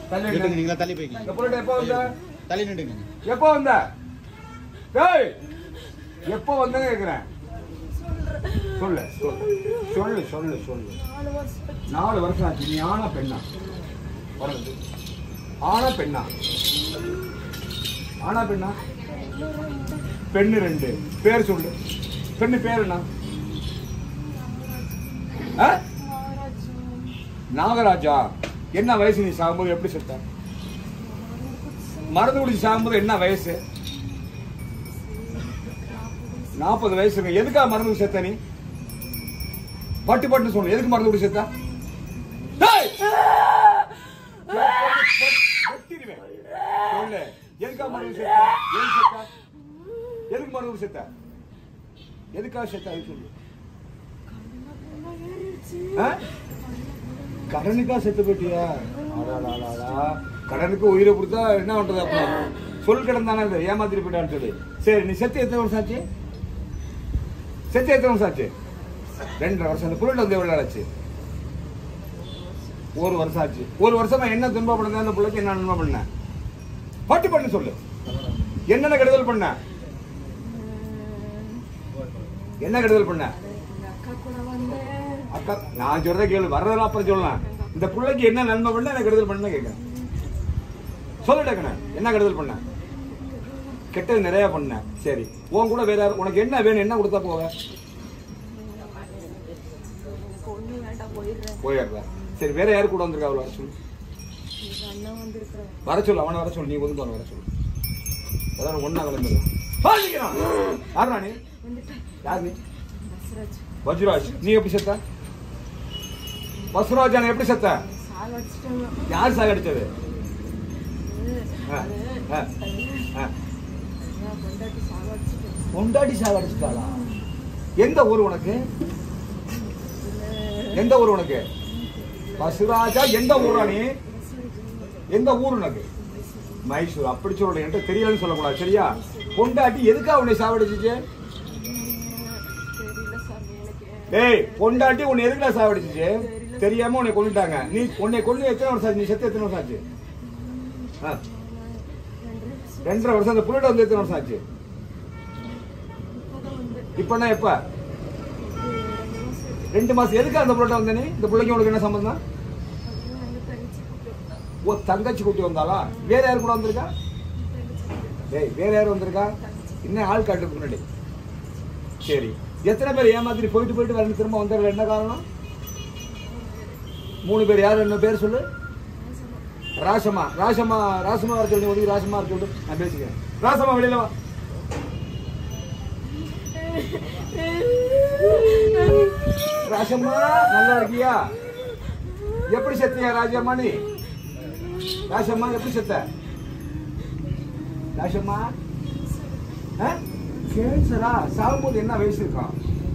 தள்ளி நின்றுங்க நில்லு. நீங்களா தள்ளி போய்க்கலாம் இந்த புல்லட் எப்போ வந்த தள்ளி நின்றுங்க எப்போ வந்த டேய் எப்போ வந்தேன்னு கேக்குறேன் சொல்லு சொல்லு சொல்லு சொல்லு சொல்லு நாலு வருஷம் நாலு வருஷம் ஆச்சு நீ ஆனா பெண்ணா பிறந்து ஆனா பெண்ணா ஆனா பெண்ணா பெண்ணு ரெண்டு பேர் சொல்லு பெண்ணு பேர் என்ன ஆ? நாகராஜா என்ன வயசு நீ சாகும்போது எப்படி செத்த மருந்து குடிச்சு சாகும்போது என்ன வயசு நாற்பது வயசுங்க எதுக்கா மருந்து குடிச்சு செத்த நீ பட்டு பட்டு சொல்லு எதுக்கு மருந்து குடிச்சு செத்த டேய்! வெட்டிடுவேன். சொல்லு எதுக்கா மருந்து செத்த ஏன் செத்த எதுக்கு மருந்து குடிச்சு செத்த எதுக்காக செத்த அது சொல்லு ஆ? கடனுக்கா செத்து போயிட்டியா அடாடாடாடா. கடனுக்கு உயிரை கொடுத்தா என்ன பண்றது அப்புறம் சொல் கடன் தானே இது ஏமாத்திட்டு போயிட்டான்னு சொல்லி சரி நீ செத்து எத்தனை வருஷம் ஆச்சு செத்து எத்தனை வருஷம் ஆச்சு ரெண்டரை வருஷம் அந்த புள்ளட்ட வந்து எவ்வளவு நாள் ஆச்சு ஒரு வருஷம் ஆச்சு ஒரு வருஷமா என்ன துன்பப்படுங்க அந்த பிள்ளைக்கு என்ன நன்மை பண்ண பட்டு பண்ணு சொல்லு என்னென்ன கெடுதல் பண்ண என்ன கெடுதல் பண்ண எங்க அக்கா கூட வந்தேன் அக்கா நான் சொல்றத கேளு வர்றதெல்லாம் அப்புறம் சொல்லலாம் இந்த பிள்ளைக்கு என்ன நன்மை பண்ண என்ன கெடுதல் பண்ண கேட்க சொல்லிட்டேங்கண்ணே என்ன கெடுதல் பண்ண கெட்டது நிறைய பண்ண சரி உன் கூட வேற யாரு- உனக்கு என்ன வேணும் என்ன கொடுத்தா போவ எனக்கு ஒண்ணு வேண்டாம் போயிடுறேன் போயிடுற சரி வேற யாரு கூட வந்திருக்கா அவ்வளோ சொல்லு எங்க அண்ணன் வந்திருக்கிறேன் வர சொல்லு அவனை வர சொல்லு நீ ஒதுங்க வர சொல்லு அதான் ஒன்னா கிளம்பிடலாம் பாதிக்கிறான் யாரா நீ வந்துட்டேன் யார் நீ பஸ்ராஜ் வஜ்ராஜ் நீ எப்படி செத்த வசுராஜான எப்படி செத்த சாகடிச்சிட்டாங்க யார் சாகடிச்சது ஆ, அது ஆ, ஆ. நான் கொண்டாட்டி சாகடிச்சிட்டேன் பொண்டாட்டி சாகடிச்சிட்டாளா எந்த ஊர் உனக்கு எந்த ஊர் உனக்கு வசுராஜா எந்த ஊரா நீ எந்த ஊர் உனக்கு மைசூர் அப்படி சொல்ற என்கிட்ட தெரியலன்னு சொல்லக்கூடாது சரியா பொண்டாட்டி எதுக்கா உன்னை சாவடிச்சிச்சு தெரியல சார் எனக்கு டேய் பொண்டாட்டி உன்னை எதுக்குடா சாவடிச்சிச்சு தெரியாம உன்னை கொண்டுட்டாங்க நீ உன்னை கொண்டு எத்தனை வருஷம் ஆச்சு நீ செத்து எத்தனை வருஷம் ஆச்சு ஆ, ரெண்டு ரெண்டரை வருஷம் அந்த புல்லட் வந்து எத்தனை வருஷம் ஆச்சு இப்போதான் வந்து இப்பன்னா எப்ப ரெண்டு மாசம் ரெண்டு மாசம் எதுக்கு அந்த புல்லட் வந்த நீ இந்த பிள்ளைக்கு உனக்கு என்ன சம்பந்தம் அதுவும் எங்க தங்கச்சி கூப்பிட்டு ஓ தங்கச்சி குட்டி வந்தாளா வேற யார் கூட வந்திருக்கா டேய் வேற யார் வந்திருக்கா இன்னும் ஆள் காட்டுறதுக்கு முன்னாடி சரி எத்தனை பேர் ஏமாத்திரி போயிட்டு போயிட்டு வரணும் திரும்ப வந்தார்கள் என்ன காரணம் மூணு பேர் யார் என்ன பேர் சொல்லு ராசமா ராசமா ராசமா வர சொல்லி ஒதுக்கி ராசமா வர சொல்லு நான் பேசிக்கிறேன் ராசமா வெளியில வா ராசம்மா நல்லா இருக்கியா எப்படி செத்தியா ராஜம்மா நீ ராசம்மா எப்படி செத்த ராசம்மா ஆ? கேன்சரா சாகும்போது என்ன வயசு இருக்கும்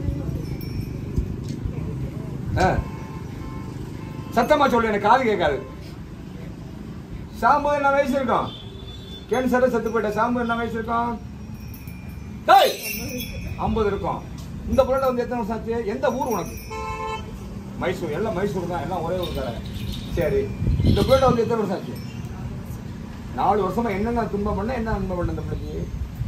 ஆ. சத்தமா சொல்லு எனக்கு காது கேட்காது சாகும்போது என்ன வயசு இருக்கும் கேன்சர் செத்து போயிட்ட சாகும்போது என்ன வயசு இருக்கும் டேய் ஐம்பது இருக்கும் இந்த பொருளை வந்து எத்தனை வருஷம் ஆச்சு எந்த ஊர் உனக்கு மைசூர் எல்லாம் மைசூர் தான் எல்லாம் ஒரே ஊர் தரேன் சரி இந்த பொருளை வந்து எத்தனை வருஷம் ஆச்சு நாலு வருஷமா என்னென்ன துன்பம் பண்ண என்ன நன்மை பண்ண இந்த பிள்ளைக்கு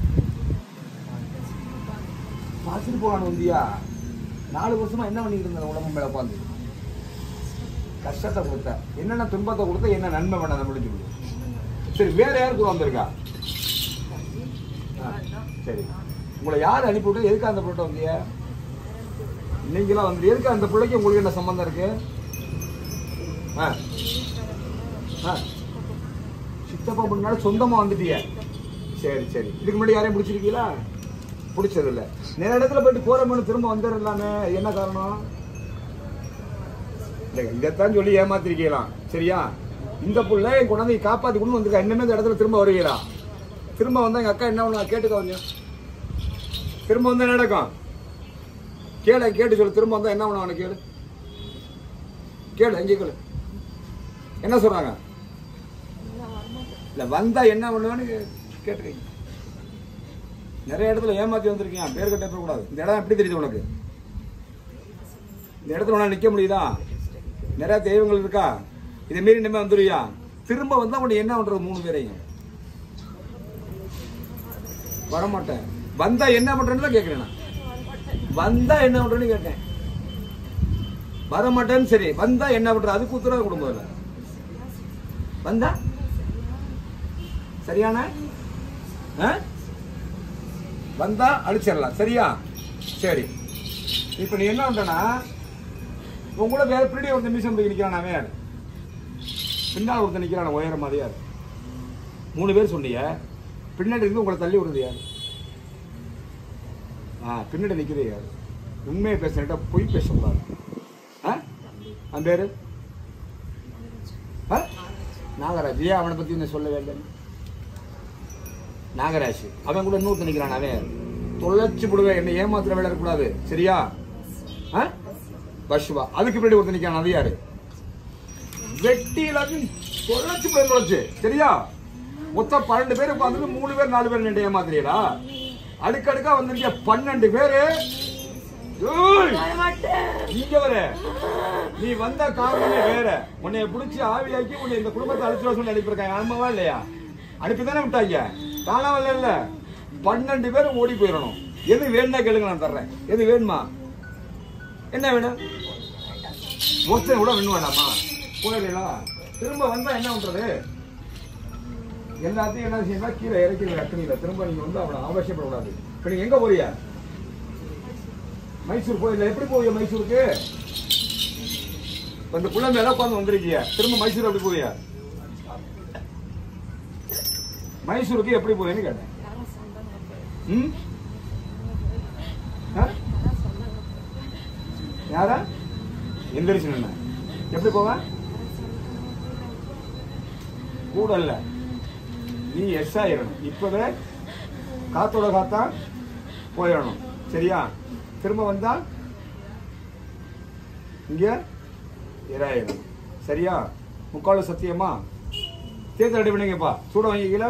பார்த்துட்டு போகணும் வந்தியா நாலு வருஷமா என்ன பண்ணிட்டு இருந்த உடம்பு மேல உட்காந்து கஷ்டத்தை கொடுத்த என்னென்ன துன்பத்தை கொடுத்த என்ன நன்மை பண்ண அந்த முடிஞ்சு விடு. சரி வேற யார் கூட வந்திருக்கா ஆ, சரி உங்களை யார் அனுப்பிவிட்டு எதுக்கு அந்த பிள்ளை வந்தீங்க நீங்களா வந்து எதுக்கு அந்த பிள்ளைக்கு உங்களுக்கு என்ன சம்பந்தம் இருக்கு ஆ ஆ சித்தப்பா முன்னாடி சொந்தமா வந்துட்டீங்க சரி சரி இதுக்கு முன்னாடி யாரையும் பிடிச்சிருக்கீங்களா பிடிச்சது இல்ல நிறைய இடத்துல போயிட்டு போற மனு திரும்ப வந்துடலாமே என்ன காரணம் இல்லைங்க, இதைத்தான் சொல்லி ஏமாத்திருக்கலாம் சரியா இந்த புள்ள என் குழந்தைய காப்பாத்தி கொண்டு வந்திருக்கா இன்னுமே இந்த இடத்துல திரும்ப வருவீங்களா திரும்ப வந்தா எங்க அக்கா என்ன பண்ணுவா கேட்டுக்க கொஞ்சம் திரும்ப வந்தா என்ன நடக்கும் கேளு கேட்டு சொல்லு திரும்ப வந்தா என்ன பண்ணுவாங்க கேளு கேளு எங்கே கேளு என்ன சொல்றாங்க இல்ல வந்தா என்ன பண்ணுவேன்னு கேட்டுக்கீங்க நிறைய இடத்துல ஏமாத்தி வந்திருக்கீங்க பேர் கட்ட கூடாது இந்த இடம் எப்படி தெரியுது உனக்கு இந்த இடத்துல உன்னால நிக்க முடியுதா நிறைய தெய்வங்கள் இருக்கா இதை மீறி நம்ம வந்துருவியா திரும்ப வந்தா உன்னை என்ன பண்றது மூணு பேரையும் வரமாட்டேன் வந்தா என்ன பண்றேன்னு தான் கேட்கிறேன் நான் வந்தா என்ன பண்றேன்னு கேட்டேன் வரமாட்டேன்னு சரி வந்தா என்ன பண்ற அதுக்கு உத்தரவு கொடுங்க வந்தா சரியான ஆ? வந்தா அழிச்சிடலாம் சரியா சரி இப்ப நீ என்ன பண்றனா உன் கூட வேற பின்னாடி ஒருத்தன் மீசம் போய் நிக்கிறான் அவன் யாரு பின்னால் ஒருத்தன் நிக்கிறான் உயரம் மாதிரி யாரு மூணு பேர் சொன்னீங்க பின்னாடி இருந்து உங்களை தள்ளி விடுறது யாரு ஆ பின்னாடி நிக்கிறது யாரு உண்மையை பேசுறேன்டா பொய் பேசக்கூடாது ஆ அந்த பேரு ஆ? நாகராஜ் ஏன் அவனை பத்தி நான் சொல்லவே இல்லை நாகராஜ் அவன் கூட இன்னொருத்தன் நிக்கிறான் அவன் தொலைச்சு விடுவேன் என்ன ஏமாத்துற வேலை இருக்கக்கூடாது சரியா ஆ? பஷ்வா அதுக்கு பின்னாடி ஒருத்தன் நிக்கிறான் அது யாரு வெட்டி எல்லாத்தையும் தொலைச்சு போய் தொலைச்சு சரியா மொத்தம் பன்னெண்டு பேர் உட்காந்துட்டு மூணு பேர் நாலு பேர் நின்று ஏமாத்துறீடா அடுக்கடுக்கா வந்திருக்க பன்னெண்டு பேரு ஏய்! இங்க வர நீ வந்த காரணமே வேற உன்னைய புடிச்சு ஆவியாக்கி உன்னை இந்த குடும்பத்தை அழிச்சு சொல்லி அனுப்பியிருக்காங்க ஆமாவா இல்லையா அனுப்பி தானே விட்டாங்க காணாமல இல்ல பன்னெண்டு பேரும் ஓடி போயிடணும் எது வேணும்னா கேளுங்க நான் தர்றேன் எது வேணுமா என்ன வேணும் ஒருத்தன் கூட வேணும் வேண்டாமா போயிடலாம் திரும்ப வந்தா என்ன பண்றது எல்லாத்தையும் என்ன செய்யணும் கீழே இறக்கி அக்கனியில திரும்ப நீங்க வந்து அவனை அவசியப்படக்கூடாது இப்ப நீங்க எங்க போறியா மைசூர் போயில எப்படி போவிய மைசூருக்கு இப்ப இந்த புள்ள மேல உட்காந்து வந்திருக்கிய திரும்ப மைசூர் எப்படி போவிய மைசூருக்கு எப்படி போவேன்னு கேட்டேன் ம்? ஆ? யாரா எந்திரிச்சு நின்ன எப்படி போவ கூட இல்ல நீ எஸ் ஆயிரணும் இப்பவே காத்தோட காத்தா போயிடணும் சரியா திரும்ப வந்தா இங்க இராயிரம் சரியா முக்கால் சத்தியமா தேர்தல் ரெடி பண்ணிங்கப்பா சூட வாங்கிக்கல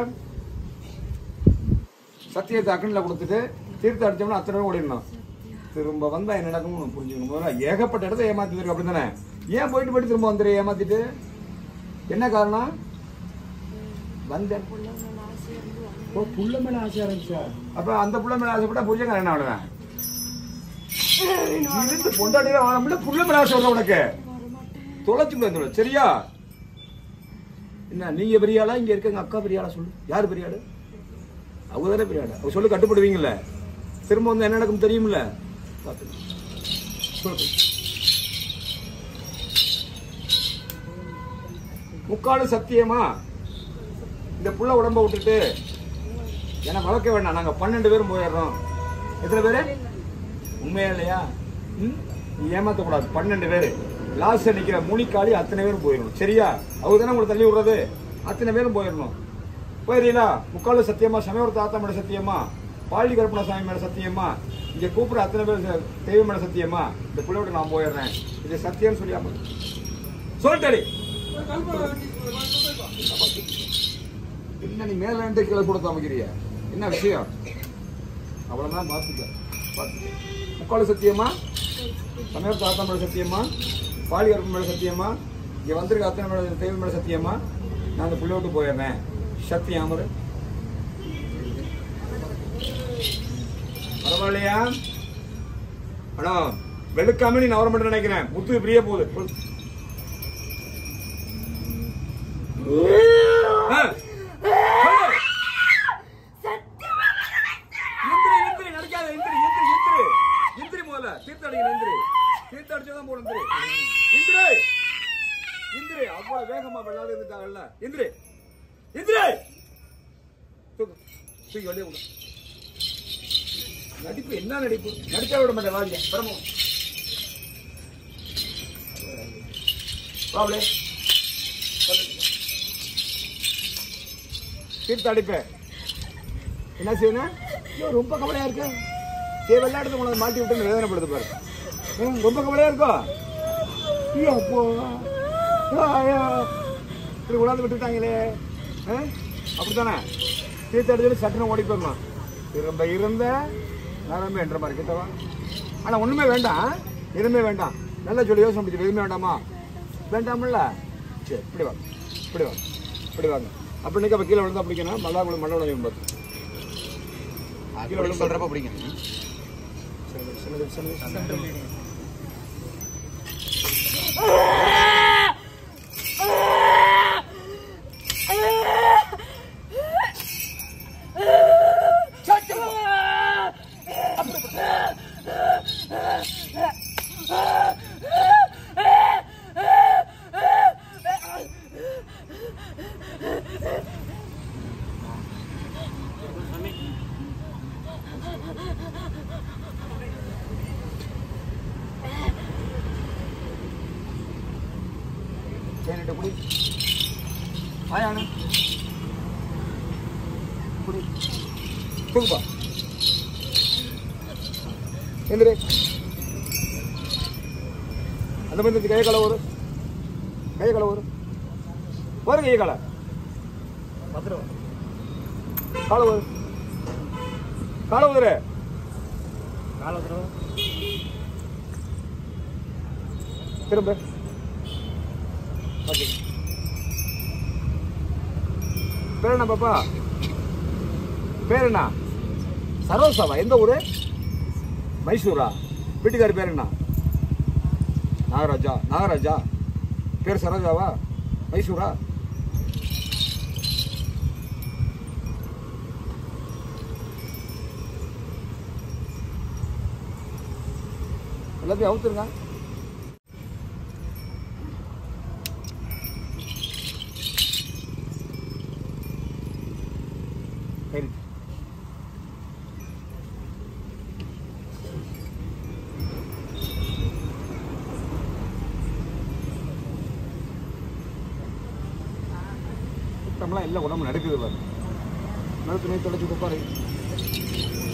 சத்தியத்தை அக்கனில் கொடுத்துட்டு தீர்த்தம் அடிச்சோம்னா அத்தனை பேரும் ஓடிடணும் திரும்ப வந்தா என்ன நடக்கும்னு உனக்கு புரிஞ்சுக்கணும் முதல்ல ஏகப்பட்ட இடத்த ஏமாத்திட்டு இருக்கு அப்படி தானே ஏன் போயிட்டு போயிட்டு திரும்ப வந்துரு ஏமாத்திட்டு என்ன காரணம் வந்தேன் ஓ புள்ள மேல ஆசை ஆரம்பிச்சா அப்ப அந்த புள்ள மேல ஆசைப்பட்டா புரிஞ்சக்காரன் என்ன ஆடுவேன் இருந்து பொண்டாட்டியில வாழ முடியல புள்ள மேல ஆசை வரல உனக்கு தொலைச்சு விடு சரியா என்ன நீங்க பெரிய ஆளா இங்க இருக்க எங்க அக்கா பெரிய ஆளா சொல்லு யாரு பெரிய ஆளு அவங்க தானே பெரிய ஆளு அவங்க சொல்லு கட்டுப்படுவீங்கல்ல திரும்ப வந்து என்ன நடக்கும் தெரியும்ல பாத்துங்க சொல்லு. முக்காலு சத்தியமா இந்த புள்ள உடம்ப விட்டுட்டு என்ன வளர்க்க வேண்டாம் நாங்க பன்னெண்டு பேரும் போயிடுறோம் எத்தனை பேரு உண்மையா இல்லையா ம்? நீ ஏமாத்த கூடாது பன்னெண்டு பேரு லாஸ்ட் நிக்கிற முனிக்காளி அத்தனை பேரும் போயிடணும் சரியா அவங்க தானே உங்களை தள்ளி விடுறது அத்தனை பேரும் போயிடணும் போயிடுறீங்களா முக்காலு சத்தியமா சமயவர் தாத்தா மேல சத்தியமா பாலி கருப்பண சாமி மேல சத்தியமா இங்க கூப்பிடுற அத்தனை பேர் ச- தெய்வம் மேல சத்தியமா இந்த பிள்ளையோட நான் போயிடுறேன் இது சத்தியம்னு சொல்லியாம சொல்லிட்டே என்ன நீ மேல இருந்து கீழே கூட தாமிக்கிறிய என்ன விஷயம் அவ்வளவுதான் பார்த்துக்க பார்த்துக்க முக்கால் சத்தியமா சமயத்து தாத்தா மேல சத்தியமா பாலி கருப்பு மேல சத்தியமா இங்க வந்திருக்க அத்தனை மேல தெய்வம் மேல சத்தியமா நான் அந்த புள்ளை விட்டு போயிடுறேன் சத்தியம் அமரு பரவாயில்லையா அண்ணா வெளுக்காம நீ நவர மட்டும் நினைக்கிறேன் முத்து பிரிய போகுது ஆ. சொல்லு. எந்திரி, எந்திரி, நடிக்காத, எந்திரி, எந்திரி, எந்திரி. எந்திரி முதல்ல. தீர்த்தம் அடிக்கணும், எந்திரி. தீர்த்தம் அடிச்சாதான் போகணும், எந்திரி. எந்திரி. எந்திரி. அவ்வளவு வேகமா விளையாட இருந்துட்டாங்கல்ல. எந்திரி. எந்திரி. தூக்கு. தூக்கி வெளியே விடு. நடிப்பு என்ன நடிப்பு நடிச்சா விட மாட்டேன் வாங்க பிரமம் வாப்ளே தீர்த்து அடிப்பேன் என்ன செய்யணும் ஐயோ ரொம்ப கவலையா இருக்கு சரி விளையாடுறது உனக்கு மாட்டி விட்டு வேதனைப்படுது பாரு ம், ரொம்ப கவலையா இருக்கோ ஐயோ அப்போ ஐயோ இப்படி உணர்ந்து விட்டுட்டாங்களே ஆ? அப்படித்தானே தீர்த்து அடிச்சுட்டு சட்டுன்னு ஓடி போயிடணும் திரும்ப இருந்த நேரமே என்ற மாதிரி கிட்டவா ஆனா ஒண்ணுமே வேண்டாம் எதுவுமே வேண்டாம் நல்லா சொல்லி யோசனை பிடிச்சி எதுவுமே வேண்டாமா வேண்டாம்ல சரி இப்படி வா இப்படி வா இப்படி வாங்க அப்படி நிற்க அப்போ கீழே விழுந்தா பிடிக்கணும் மல்லா கூட மண்ணை உடனே பார்த்து அது சொல்றப்ப பிடிக்கும் சின்னது சின்னது சின்னது சேனிட்ட குடி ஆயானு குடி தூக்குப்பா எந்திரு அந்த மாதிரி கையை கலை ஒரு கையை கலை ஒரு ஒரு கையை கலை கால ஒரு கால உதரு திரும்ப ஓகே பேர் என்ன பாப்பா பேர் என்ன சரோசாவா எந்த ஊரு மைசூரா வீட்டுக்காரி பேர் என்ன நாகராஜா நாகராஜா பேர் சரோஜாவா மைசூரா எல்லாத்தையும் அவுத்துருங்க சரி சுத்தம்லாம் இல்லை உடம்பு நடக்குது பாரு நடுத்து நீ தொடச்சி கொடுப்பாரு